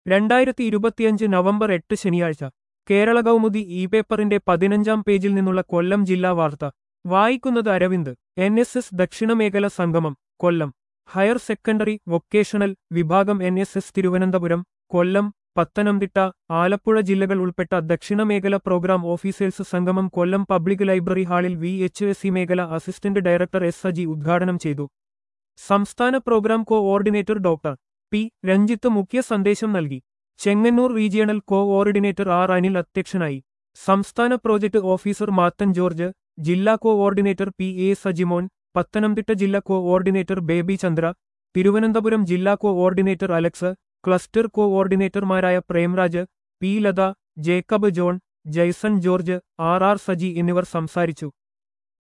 രണ്ടായിരത്തി ഇരുപത്തിയഞ്ച് നവംബർ എട്ട് ശനിയാഴ്ച കേരള കൗമുദി ഇ പേപ്പറിന്റെ പതിനഞ്ചാം പേജിൽ നിന്നുള്ള കൊല്ലം ജില്ലാ വാർത്ത വായിക്കുന്നത് അരവിന്ദ് എൻ എസ് എസ് ദക്ഷിണമേഖല സംഗമം കൊല്ലം ഹയർ സെക്കൻഡറി വൊക്കേഷണൽ വിഭാഗം N S S Thiruvananthapuram Kollam Pathanamthitta Alappuzha ജില്ലകൾ ഉൾപ്പെട്ട ദക്ഷിണമേഖല പ്രോഗ്രാം ഓഫീസേഴ്സ് സംഗമം കൊല്ലം പബ്ലിക് ലൈബ്രറി ഹാളിൽ വി എച്ച് എസ് സി മേഖല അസിസ്റ്റന്റ് ഡയറക്ടർ എസ് സജി ഉദ്ഘാടനം ചെയ്തു സംസ്ഥാന programme coordinator doctor P Ranjith മുഖ്യ സന്ദേശം നൽകി Chengannur regional coordinator R Anil അധ്യക്ഷനായി സംസ്ഥാന പ്രോജക്ട് ഓഫീസർ മാത്തൻ ജോർജ് ജില്ലാ coordinator P A Sajimon Pathanamthitta ജില്ലാ കോഓർഡിനേറ്റർ ബേബി ചന്ദ്ര തിരുവനന്തപുരം ജില്ലാ കോഓർഡിനേറ്റർ അലക്സ് ക്ലസ്റ്റർ കോഓർഡിനേറ്റർമാരായ Premraj P Latha Jacob John Jayson George R R Saji എന്നിവർ സംസാരിച്ചു